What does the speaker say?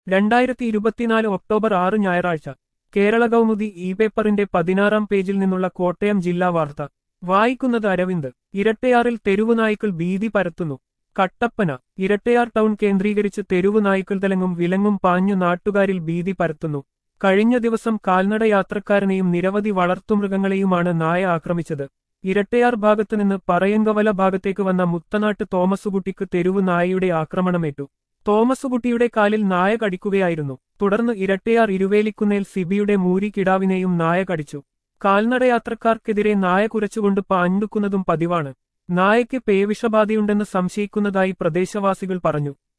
രണ്ടായിരത്തി ഇരുപത്തിനാല് ഒക്ടോബർ ആറ് ഞായറാഴ്ച കേരള കൗമുദി ഇ പേപ്പറിന്റെ പതിനാറാം പേജിൽ നിന്നുള്ള കോട്ടയം ജില്ലാ വാർത്ത വായിക്കുന്നത് അരവിന്ദ് ഇരട്ടയാറിൽ തെരുവുനായ്ക്കൾ ഭീതി പരത്തുന്നു കട്ടപ്പന ഇരട്ടയാർ ടൗൺ കേന്ദ്രീകരിച്ച് തെരുവുനായ്ക്കൾ തലങ്ങും വിലങ്ങും പാഞ്ഞു നാട്ടുകാരിൽ ഭീതി പരത്തുന്നു കഴിഞ്ഞ ദിവസം കാൽനട യാത്രക്കാരനെയും നിരവധി വളർത്തുമൃഗങ്ങളെയുമാണ് നായ ആക്രമിച്ചത് ഇരട്ടയാർ ഭാഗത്തുനിന്ന് പറയങ്കവല ഭാഗത്തേക്ക് വന്ന മുത്തനാട്ട് തോമസുകുട്ടിക്ക് തെരുവ് നായയുടെ ആക്രമണമേറ്റു തോമസുകുട്ടിയുടെ കാലിൽ നായ കടിക്കുകയായിരുന്നു തുടർന്ന് ഇരട്ടയാർ ഇരുവേലിക്കുന്നേൽ സിബിയുടെ മൂരി കിടാവിനെയും നായ കടിച്ചു കാൽനടയാത്രക്കാർക്കെതിരെ നായ കുരച്ചുകൊണ്ട് പാഞ്ഞുക്കുന്നതും പതിവാണ് നായയ്ക്ക് പേവിഷബാധയുണ്ടെന്ന് സംശയിക്കുന്നതായി പ്രദേശവാസികൾ പറഞ്ഞു